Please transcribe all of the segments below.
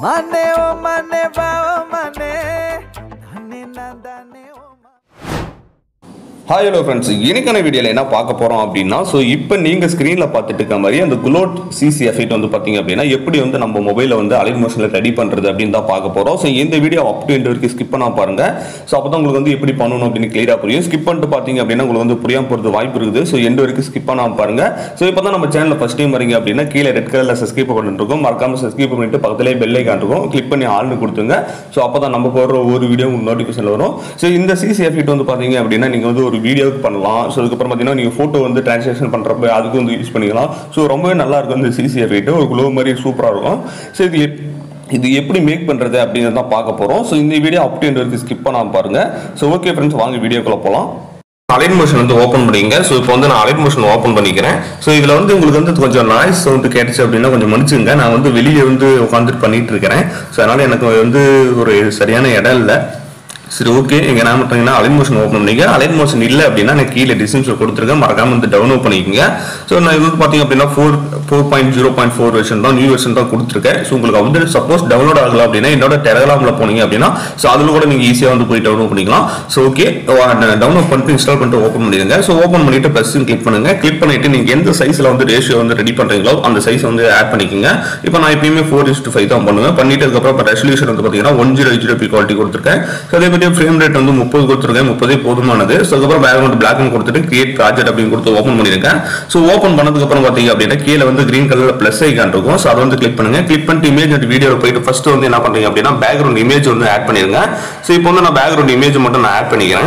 மானே ஓ மானே வா ஓ மானே நானே நான் தானே ஓ மா- ஹாய் ஹலோ ஃப்ரெண்ட்ஸ் இன்னைக்கான வீடியோவில் என்ன பார்க்க போகிறோம் அப்படின்னா ஸோ இப்போ நீங்கள் ஸ்க்ரீனில் பார்த்துட்டு இருக்க மாதிரி அந்த குளோட் சிசி எஃபெக்ட் வந்து பார்த்தீங்க அப்படின்னா எப்படி வந்து நம்ம மொபைலில் வந்து அலைட் மோஷனில் ரெடி பண்ணுறது அப்படின்னு தான் பார்க்க போகிறோம் ஸோ இந்த வீடியோ அப் டு எண்ட் வரைக்கும் ஸ்கிப் பண்ணா பாருங்க ஸோ அப்போ தான் உங்களுக்கு வந்து எப்படி பண்ணணும் அப்படின்னு கிளியராக புரியும் ஸ்கிப் பண்ணிட்டு பார்த்தீங்க அப்படின்னா உங்களுக்கு வந்து புரியாம போகிறது வாய்ப்பு இருக்குது ஸோ எண்ட் வரைக்கும் ஸ்கிப் பண்ணாம பாருங்க ஸோ இப்போ தான் நம்ம சேனலில் ஃபஸ்ட் டைம் வரீங்க அப்படின்னா கீழே ரெட் கலரில் சப்ஸ்கிரைப் பண்ணிருக்கோம் மறக்காம சப்ஸ்கிரைப் பண்ணிட்டு பக்கத்துலேயே பெல் ஐக்கான் இருக்கும் கிளிக் பண்ணி ஆள்னு கொடுத்துங்க ஸோ அப்போ தான் நம்ம போடுற ஒரு வீடியோ உங்களுக்கு நோட்டிஃபிகேஷன் வரும் ஸோ இந்த சிசி எஃபெக்ட் வந்து பார்த்தீங்க அப்படின்னா நீங்கள் வந்து ஒரு வீடியோக்கு பண்ணலாம் ஸோ அதுக்கப்புறம் பார்த்தீங்கன்னா நீங்கள் ஃபோட்டோ வந்து டிரான்ஸ்லேஷன் பண்ணுறப்ப அதுக்கு வந்து யூஸ் பண்ணிக்கலாம் ஸோ ரொம்பவே நல்லா இருக்கும் இந்த சிசி எஃபெக்ட் ஒரு க்ளோ மாதிரி சூப்பராக இருக்கும் ஸோ இது எப்- இது எப்படி மேக் பண்ணுறது அப்படிங்கிறத தான் பார்க்க போகிறோம் ஸோ இந்த வீடியோ அப் டு வரைக்கும் ஸ்கிப் பண்ணாமல் பாருங்க ஸோ ஓகே ஃப்ரெண்ட்ஸ் வாங்க வீடியோக்குள்ள போகலாம் அலைட் மோஷன் வந்து ஓப்பன் பண்ணிங்க ஸோ இப்போ வந்து நான் அலைட் மோஷன் ஓப்பன் பண்ணிக்கிறேன் ஸோ இதில் வந்து உங்களுக்கு வந்து கொஞ்சம் நாய்ஸ் சவுண்டு கேட்டுச்சு அப்படின்னா கொஞ்சம் மன்னிச்சுங்க நான் வந்து வெளியே வந்து உட்காந்துட்டு பண்ணிட்டு இருக்கிறேன் ஸோ அதனால் எனக்கு வந்து ஒரு சரியான இடம் இல்லை சரி ஓகே இங்கே என்ன பண்ணுறீங்கன்னா அலைன் மோஷன் ஓப்பன் பண்ணிக்க அலைன் மோஷன் இல்லை அப்படின்னா நான் கீழே டிஸ்கிரிப்ஷன் கொடுத்துருக்கேன் மறக்காம வந்து டவுன்லோட் பண்ணிக்கோங்க ஸோ நான் இது வந்து பார்த்தீங்க அப்படின்னா four four point zero point four version தான் நியூ வெர்ஷன் தான் கொடுத்துருக்கேன் ஸோ உங்களுக்கு வந்து சப்போஸ் டவுன்லோட் ஆகல அப்படின்னா என்னோட டெலகிராமில் போனீங்க அப்படின்னா ஸோ அதில் கூட நீங்கள் ஈஸியாக வந்து போய் டவுன்லோட் பண்ணிக்கலாம் ஸோ ஓகே டவுன்லோட் பண்ணிட்டு இன்ஸ்டால் பண்ணிட்டு ஓப்பன் பண்ணிடுங்க ஸோ ஓப்பன் பண்ணிட்டு ப்ளஸ் கிளிக் பண்ணுங்க கிளிக் பண்ணிட்டு நீங்கள் எந்த சைஸில் வந்து ரேஷியோ வந்து ரெடி பண்ணுறீங்களோ அந்த சைஸ் வந்து ஆட் பண்ணிக்கோங்க இப்போ நான் எப்பயுமே ஃபோர் இஸ் ஃபைவ் தான் பண்ணுவேன் பண்ணிட்டு அதுக்கப்புறம் இப்போ ரெசல்யூஷன் வந்து பார்த்தீங்கன்னா ஒன் ஜீரோ ஜீரோ குவாலிட்டி கொடுத்துருக்கேன் ஸோ அதே மாதிரி ஃப்ரேம் ரேட் வந்து முப்பது கொடுத்துருக்கேன் முப்பதே போதுமானது ஸோ அதுக்கப்புறம் பேக்ரவுண்ட் பிளாக் கொடுத்துட்டு கிரியேட் ப்ராஜெக்ட் அப்படின்னு கொடுத்து ஓப்பன் பண்ணியிருக்கேன் ஸோ ஓப்பன் பண்ணதுக்கு அப்புறம் பார்த்தீங்க அப்படின்னா கீழே வந்து கிரீன் கலர் ப்ளஸ் ஐக்கான் இருக்கும் ஸோ அதை வந்து கிளிக் பண்ணுங்க கிளிக் பண்ணிட்டு இமேஜ் அண்ட் வீடியோ போயிட்டு ஃபர்ஸ்ட் வந்து என்ன பண்றீங்க அப்படின்னா பேக்ரவுண்ட் இமேஜ் வந்து ஆட் பண்ணிருங்க ஸோ இப்போ வந்து நான் பேக்ரவுண்ட் இமேஜ் மட்டும் நான் ஆட் பண்ணிக்கிறேன்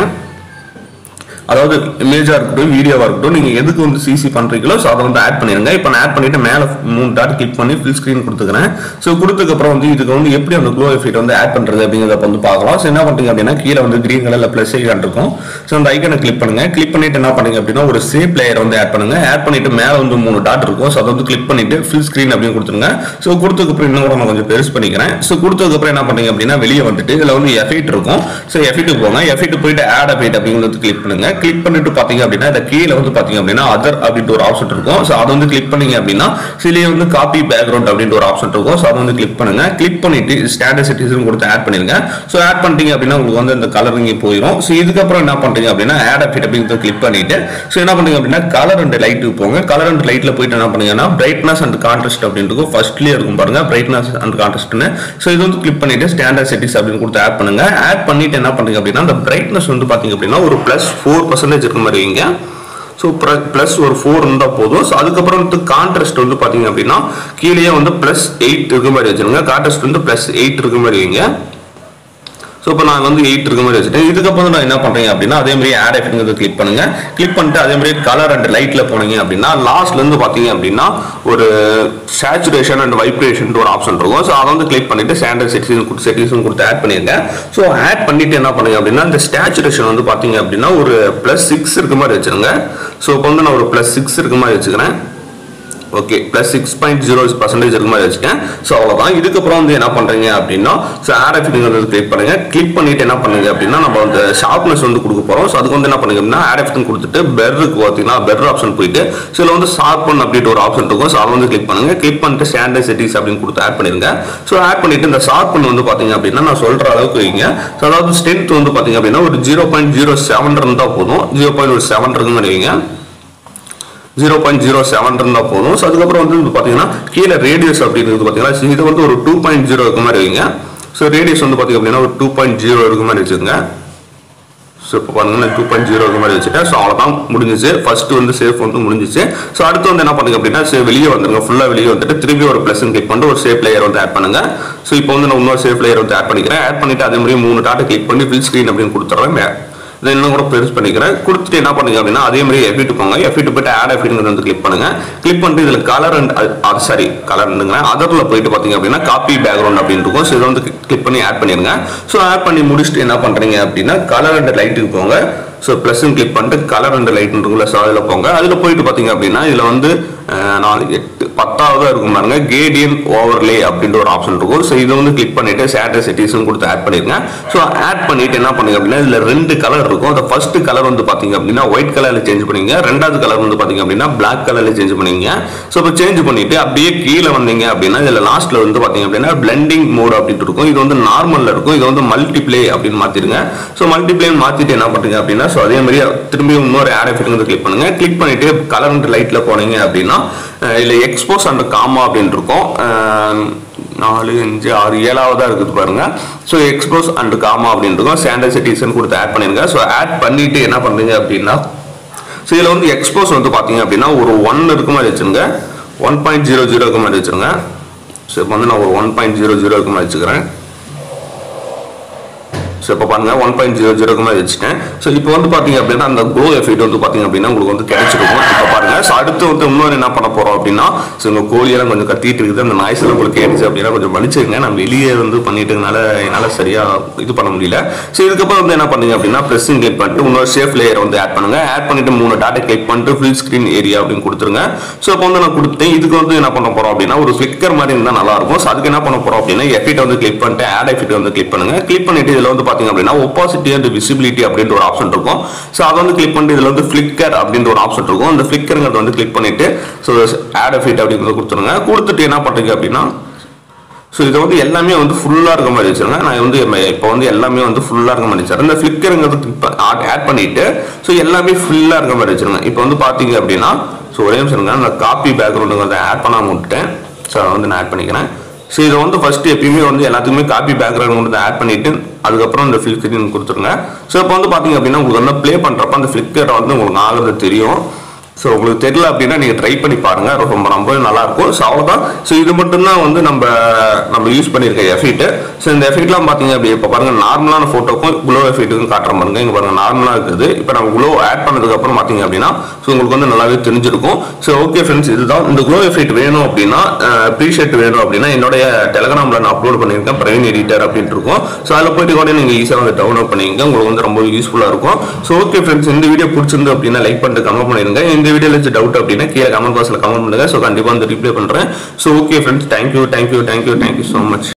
அதாவது இமேஜா இருக்கட்டும் வீடியோவா இருக்கட்டும் நீங்க எதுக்கு வந்து சிசி பண்றீங்களோ ஸோ அதை வந்து ஆட் பண்ணிருங்க இப்போ நான் ஆட் பண்ணிட்டு மேல மூணு டாட் கிளிக் பண்ணி ஃபில் ஸ்கிரீன் கொடுத்துக்கிறேன் ஸோ கொடுத்ததுக்கு அப்புறம் வந்து இதுக்கு வந்து எப்படி அந்த க்ளோ எஃபெக்ட் வந்து ஆட் பண்றது அப்படிங்கிறத வந்து பார்க்கலாம் ஸோ என்ன பண்றீங்க அப்படின்னா கீழே வந்து கிரீன் கலர்ல பிளஸ் ஐக்கான் இருக்கும் ஸோ அந்த ஐக்கனை கிளிக் பண்ணுங்க கிளிக் பண்ணிட்டு என்ன பண்ணீங்க அப்படின்னா ஒரு சேப் லேயர் வந்து ஆட் பண்ணுங்க ஆட் பண்ணிட்டு மேல வந்து மூணு டாட் இருக்கும் ஸோ அதை வந்து கிளிக் பண்ணிட்டு ஃபில் ஸ்கிரீன் அப்படின்னு கொடுத்துருங்க ஸோ கொடுத்ததுக்கு அப்புறம் இன்னும் கூட நான் கொஞ்சம் பெருசு பண்ணிக்கிறேன் ஸோ கொடுத்ததுக்கு அப்புறம் என்ன பண்ணீங்க அப்படின்னா வெளியே வந்துட்டு இதுல வந்து எஃபெக்ட் இருக்கும் ஸோ எஃபெக்ட் போங்க எஃபெக்ட் போயிட்டு ஆட் எஃபெக்ட் அப்படிங்கிறது கிளிக் பண்ணுங்க கிளிக் பண்ணிட்டு பாத்தீங்க அப்படின்னா இந்த கீழே வந்து பாத்தீங்க அப்படின்னா அதர் அப்படின்ட்டு ஒரு ஆப்ஷன் இருக்கும் ஸோ அதை வந்து கிளிக் பண்ணீங்க அப்படின்னா சிலையே வந்து காப்பி பேக்ரவுண்ட் அப்படின்ட்டு ஒரு ஆப்ஷன் இருக்கும் ஸோ அதை வந்து கிளிக் பண்ணுங்க கிளிக் பண்ணிட்டு ஸ்டாண்டர்ட் சிட்டிசன் கொடுத்து ஆட் பண்ணிருங்க ஸோ ஆட் பண்ணிட்டீங்க அப்படின்னா உங்களுக்கு வந்து இந்த கலர் இங்கே போயிடும் ஸோ இதுக்கப்புறம் என்ன பண்றீங்க அப்படின்னா ஆட் எஃபெக்ட் அப்படிங்கிறத கிளிக் பண்ணிட்டு ஸோ என்ன பண்ணுங்க அப்படின்னா கலர் அண்ட் லைட்டுக்கு போங்க கலர் அண்ட் லைட்ல போயிட்டு என்ன பண்ணீங்கன்னா பிரைட்னஸ் அண்ட் கான்ட்ராஸ்ட் அப்படின்னு இருக்கும் ஃபர்ஸ்ட்லேயே இருக்கும் பாருங்க பிரைட்னஸ் அண்ட் கான்ட்ராஸ்ட்னு ஸோ இது வந்து கிளிக் பண்ணிட்டு ஸ்டாண்டர்ட் செட்டிங்ஸ் அப்படின்னு கொடுத்து ஆட் பண்ணுங்க ஆட் பண்ணிட்டு என்ன பண்ணுங்க அப்படின்னா அந்த பிரைட்னஸ் வந்து பாத்தீங்க அப்படின்னா ஒரு பிளஸ் ஃபோர் பர்சன்டேஜ் இருக்க மாதிரி வைங்க ஸோ ப்ளஸ் ஒரு ஃபோர் இருந்தால் போதும் ஸோ அதுக்கப்புறம் வந்து கான்ட்ராஸ்ட் வந்து பார்த்தீங்க அப்படின்னா கீழேயே வந்து ப்ளஸ் எயிட் இருக்க மாதிரி வச்சுருங்க கான்ட்ராஸ்ட் வந்து ப்ளஸ் எயிட் இருக்க மாதிரி வைங்க ஸோ இப்போ நான் வந்து எயிட் இருக்க மாதிரி வச்சுட்டேன் இதுக்கப்புறம் வந்து நான் என்ன பண்ணுறேன் அப்படின்னா அதே மாதிரி ஆட் எஃபெக்ட்ங்கிறத கிளிக் பண்ணுங்க கிளிக் பண்ணிட்டு அதே மாதிரி கலர் அண்ட் லைட்டில் போனீங்க அப்படின்னா லாஸ்ட்ல இருந்து பார்த்தீங்க அப்படின்னா ஒரு சேச்சுரேஷன் அண்ட் வைப்ரேஷன் ஒரு ஆப்ஷன் இருக்கும் ஸோ அதை வந்து கிளிக் பண்ணிட்டு ஸ்டாண்டர்ட் செட்டிங்ஸ் செட்டிங்ஸும் கொடுத்து ஆட் பண்ணிருங்க ஸோ ஆட் பண்ணிட்டு என்ன பண்ணுங்க அப்படின்னா இந்த சேச்சுரேஷன் வந்து பார்த்தீங்க அப்படின்னா ஒரு ப்ளஸ் சிக்ஸ் இருக்க மாதிரி வச்சுருங்க ஸோ இப்போ வந்து நான் ஒரு ப்ளஸ் சிக்ஸ் இருக்க மாதிரி வச்சுக்கிறேன் okay plus six point zero percentage இருக்க மாதிரி வச்சுட்டேன் ஸோ அவ்வளோதான் இதுக்கப்புறம் வந்து என்ன பண்ணுறீங்க அப்படின்னா ஸோ ஆட் எஃபெக்ட்ங்கிறது கிளிக் பண்ணுங்க கிளிக் பண்ணிட்டு என்ன பண்ணுங்க அப்படின்னா நம்ம வந்து ஷார்ப்னஸ் வந்து கொடுக்க போகிறோம் ஸோ அதுக்கு வந்து என்ன பண்ணுங்க அப்படின்னா ஆட் எஃபெக்ட் கொடுத்துட்டு பெர்ருக்கு பார்த்தீங்கன்னா பெர் ஆப்ஷன் போயிட்டு ஸோ இதில் வந்து ஷார்ப்பன் அப்படின்ற ஒரு ஆப்ஷன் இருக்கும் ஸோ அதை வந்து கிளிக் பண்ணுங்க கிளிக் பண்ணிட்டு ஸ்டாண்டர்ட் செட்டிங்ஸ் அப்படின்னு கொடுத்து ஆட் பண்ணிருங்க ஸோ ஆட் பண்ணிட்டு இந்த ஷார்ப்பன் வந்து பார்த்தீங்க அப்படின்னா நான் சொல்கிற அளவுக்கு வைங்க ஸோ அதாவது ஸ்ட்ரென்த் வந்து பார்த்தீங்க அப்படின்னா ஒரு ஜீரோ பாயிண்ட் ஜீரோ செவன் இருந்தால் போதும் ஜீரோ பாயிண்ட் ஒரு செவன் இருக்கு மாதிரி வைங்க ஜீரோ பாயிண்ட் ஜீரோ செவன் இருந்தால் போதும் ஸோ அதுக்கப்புறம் வந்து இது பார்த்தீங்கன்னா கீழே ரேடியஸ் அப்படிங்கிறது பார்த்தீங்கன்னா இது வந்து ஒரு டூ பாயிண்ட் ஜீரோ இருக்க மாதிரி வைங்க ஸோ ரேடியஸ் வந்து பார்த்தீங்க அப்படின்னா ஒரு டூ பாயிண்ட் ஜீரோ இருக்க மாதிரி வச்சுக்கோங்க ஸோ இப்போ பாருங்க நான் டூ பாயிண்ட் ஜீரோ இருக்க மாதிரி வச்சுட்டேன் ஸோ அவ்வளோதான் முடிஞ்சிச்சு ஃபர்ஸ்ட் வந்து சேஃப் வந்து முடிஞ்சிச்சு ஸோ அடுத்து வந்து என்ன பண்ணுங்க அப்படின்னா சரி வெளியே வந்துருங்க ஃபுல்லாக வெளியே வந்துட்டு திரும்பி ஒரு ப்ளஸ் கிளிக் பண்ணிட்டு ஒரு சேஃப் லேயர் வந்து ஆட் பண்ணுங்க ஸோ இப்போ வந்து நான் இன்னொரு சேஃப் லேயர் வந்து ஆட் பண்ணிக்கிறேன் ஆட் பண்ணிட்டு அதே மாதிரி மூணு டாட்டை கிளிக் பண்ணி ஃபில் ஸ்க்ரீன் அப்படின்னு கொடுத்துட்றேன் இதை இன்னும் கூட பெருசு பண்ணிக்கிறேன் கொடுத்துட்டு என்ன பண்ணுங்க அப்படின்னா அதே மாதிரி எஃபிட் போங்க எஃபிட் போயிட்டு ஆட் எஃபிட்ங்கிறது வந்து கிளிக் பண்ணுங்க கிளிக் பண்ணிட்டு இதில் கலர் அண்ட் அது சாரி கலர்னுங்க அதரில் போயிட்டு பார்த்தீங்க அப்படின்னா காப்பி பேக்ரவுண்ட் அப்படின்னு இருக்கும் ஸோ இதை வந்து கிளிக் பண்ணி ஆட் பண்ணிருங்க ஸோ ஆட் பண்ணி முடிச்சுட்டு என்ன பண்ணுறீங்க அப்படின்னா கலர் அண்ட் லைட்டுக்கு போங்க ஸோ ப்ளஸ்ன்னு கிளிக் பண்ணிட்டு கலர் அண்ட் லைட் இருக்குல்ல ஸோ அதில் போங்க அதில் போயிட்டு பார்த்தீங்க அப்படின்னா இதில் வந்து அஹ், நாலு எட்டு பத்தாவதாக இருக்கும் பாருங்க கேடியன் ஓவர்லே அப்படின்ற ஒரு ஆப்ஷன் இருக்கும் ஸோ இதை வந்து கிளிக் பண்ணிட்டு சேட்டர் செட்டிங்ஸ்னு கொடுத்து ஆட் பண்ணிருங்க ஸோ ஆட் பண்ணிட்டு என்ன பண்ணுங்க அப்படின்னா இதில் ரெண்டு கலர் இருக்கும் அந்த ஃபர்ஸ்ட் கலர் வந்து பார்த்தீங்க அப்படின்னா ஒயிட் கலரில் சேஞ்ச் பண்ணீங்க ரெண்டாவது கலர் வந்து பார்த்தீங்க அப்படின்னா பிளாக் கலரில் சேஞ்ச் பண்ணீங்க ஸோ இப்போ சேஞ்ச் பண்ணிட்டு அப்படியே கீழே வந்தீங்க அப்படின்னா இதில் லாஸ்ட்ல வந்து பார்த்தீங்க அப்படின்னா பிளெண்டிங் மோட் அப்படின்ட்டு இருக்கும் இது வந்து நார்மலில் இருக்கும் இது வந்து மல்டிப்ளே அப்படின்னு மாற்றிடுங்க ஸோ மல்டிப்ளேன்னு மாற்றிட்டு என்ன பண்ணுறீங்க அப்படின்னா ஸோ அதே மாதிரி திரும்பி இன்னொரு ஆட் எஃபெக்ட் வந்து கிளிக் பண்ணுங்க கிளிக் பண்ணிட்டு கலர் அண்ட் லைட்டில் போனீங்க அப்படின்னா இதில் எக்ஸ்போஸ் அண்ட் காமா அப்படின்னு இருக்கும் அஹ், நாலு அஞ்சு ஆறு ஏழாவதா இருக்குது பாருங்க ஸோ எக்ஸ்போஸ் அண்ட் காமா அப்படின்னு இருக்கும் ஸ்டாண்டர்ட் சிட்டிசன் கொடுத்து ஆட் பண்ணிருங்க ஸோ ஆட் பண்ணிட்டு என்ன பண்றீங்க அப்படின்னா ஸோ இதில் வந்து எக்ஸ்போஸ் வந்து பார்த்தீங்க அப்படின்னா ஒரு ஒன் இருக்க மாதிரி வச்சுருங்க ஒன் பாயிண்ட் ஜீரோ ஜீரோ இருக்க மாதிரி வச்சுருங்க ஸோ இப்போ வந்து நான் ஒரு ஒன் பாயிண்ட் ஜீரோ ஜீரோ இருக்க மாதிரி வச்சுக்கிறேன் ஸோ இப்போ பாருங்க ஒன் பாயிண்ட் ஜீரோ ஜீரோக்கு மாதிரி வச்சுட்டேன் ஸோ இப்போ வந்து பார்த்தீங்க அப்படின்னா அந்த க்ளோ எஃபெக்ட் வந்து பார்த்தீங்க அப்படின்னா உங்களுக்கு வந்து கிடைச்சிருக்கும் இப்போ பாருங்க ஸோ அடுத்து வந்து இன்னொரு என்ன பண்ண போறோம் அப்படின்னா ஸோ உங்க கோழியெல்லாம் கொஞ்சம் கத்திட்டு இருக்குது அந்த நாய்ஸ் எல்லாம் உங்களுக்கு கேட்டுச்சு அப்படின்னா கொஞ்சம் மன்னிச்சுங்க நான் வெளியே வந்து பண்ணிட்டதுனால என்னால் சரியா இது பண்ண முடியல ஸோ இதுக்கப்புறம் வந்து என்ன பண்ணீங்க அப்படின்னா ப்ரெஸ்ஸிங் கிளிக் பண்ணிட்டு இன்னொரு சேஃப் லேயர் வந்து ஆட் பண்ணுங்க ஆட் பண்ணிட்டு மூணு டாட்டா கிளிக் பண்ணிட்டு ஃபுல் ஸ்க்ரீன் ஏரியா அப்படின்னு கொடுத்துருங்க ஸோ இப்போ வந்து நான் கொடுத்தேன் இதுக்கு வந்து என்ன பண்ண போறோம் அப்படின்னா ஒரு ஃபிளிக்கர் மாதிரி இருந்தால் நல்லா இருக்கும் ஸோ அதுக்கு என்ன பண்ண போறோம் அப்படின்னா எஃபெக்ட் வந்து கிளிக் பண்ணிட்டு ஆட் எஃபெக்ட் வந்து கிளிக் பண்ணுங்க கிளிக் பண்ணிட்டு இதுல வந்து பாத்தீங்க அப்படின்னா ஒப்பாசிட்டி அண்ட் விசிபிலிட்டி அப்படின்ற ஒரு ஆப்ஷன் இருக்கும் ஸோ அதை வந்து கிளிக் பண்ணிட்டு இதுல வந்து ஃபிளிக்கர் அப்படின்ற ஒரு ஆப்ஷன் இருக்கும் அந்த ஃபிளிக்கருங்கிறத வந்து கிளிக் பண்ணிட்டு ஸோ ஆட் எஃபெக்ட் அப்படிங்கிறத கொடுத்துருங்க கொடுத்துட்டு என்ன பண்றீங்க அப்படின்னா ஸோ இதை வந்து எல்லாமே வந்து ஃபுல்லாக இருக்க மாதிரி வச்சிருங்க நான் வந்து இப்போ வந்து எல்லாமே வந்து ஃபுல்லாக இருக்க மாதிரி வச்சிருக்கேன் இந்த ஃப்ளிக்கருங்கிறது ஆட் பண்ணிட்டு ஸோ எல்லாமே ஃபுல்லாக இருக்க மாதிரி வச்சிருங்க இப்போ வந்து பார்த்தீங்க அப்படின்னா ஸோ ஒரே நிமிஷம் இருங்க நான் காப்பி பேக்ரவுண்டுங்கிறத ஆட் பண்ணாமல் விட்டுட்டேன் ஸோ அதை வந்து நான் ஆட் பண்ணிக்கிறேன் ஸோ இதை வந்து ஃபர்ஸ்ட் எப்பயுமே வந்து எல்லாத்துக்குமே காப்பி பேக்ரவுண்ட் வந்து ஆட் பண்ணிட்டு அதுக்கப்புறம் இந்த ஃபிளிக்கரின் கொடுத்துருங்க ஸோ இப்போ வந்து பார்த்தீங்க அப்படின்னா உங்களுக்கு வந்து ப்ளே பண்ணுறப்ப அந்த ஃபிளிக்கர் வந்து உங்களுக்கு ஆகிறது தெரியும் ஸோ உங்களுக்கு தெரியல அப்படின்னா நீங்கள் ட்ரை பண்ணி பாருங்க ரொம்ப ரொம்ப நல்லா இருக்கும் ஸோ அவ்வளோதான் ஸோ இது மட்டும்தான் வந்து நம்ம நம்ம யூஸ் பண்ணியிருக்க எஃபெக்ட் ஸோ இந்த எஃபெக்ட்லாம் பார்த்தீங்க அப்படி இப்போ பாருங்க நார்மலான ஃபோட்டோக்கும் குளோ எஃபெக்ட்டுக்கும் காட்டுற பாருங்க இங்கே பாருங்க நார்மலாக இருக்குது இப்போ நம்ம குளோ ஆட் பண்ணதுக்கப்புறம் பார்த்தீங்க அப்படின்னா ஸோ உங்களுக்கு வந்து நல்லாவே தெரிஞ்சிருக்கும் ஸோ ஓகே ஃப்ரெண்ட்ஸ் இதுதான் இந்த குளோ எஃபெக்ட் வேணும் அப்படின்னா ப்ரீஷர்ட் வேணும் அப்படின்னா என்னுடைய டெலகிராமில் நான் அப்லோட் பண்ணியிருக்கேன் பிரவீன் எடிட்டர் அப்படின்ட்டு இருக்கும் ஸோ அதில் போயிட்டு கூட நீங்கள் ஈஸியாக வந்து டவுன்லோட் பண்ணிங்க உங்களுக்கு வந்து ரொம்ப யூஸ்ஃபுல்லாக இருக்கும் ஸோ ஓகே ஃப்ரெண்ட்ஸ் இந்த வீடியோ பிடிச்சிருந்து அப்படின்னா லைக் பண்ணிட்டு கமெண்ட் பண்ணிருங்க இந்த வீடியோல வச்சு டவுட் அப்படின்னா கீழே கமெண்ட் பாக்ஸில் கமெண்ட் பண்ணுங்க ஸோ கண்டிப்பாக வந்து ரிப்ளை பண்ணுறேன் so okay friends thank you thank you thank you thank you so much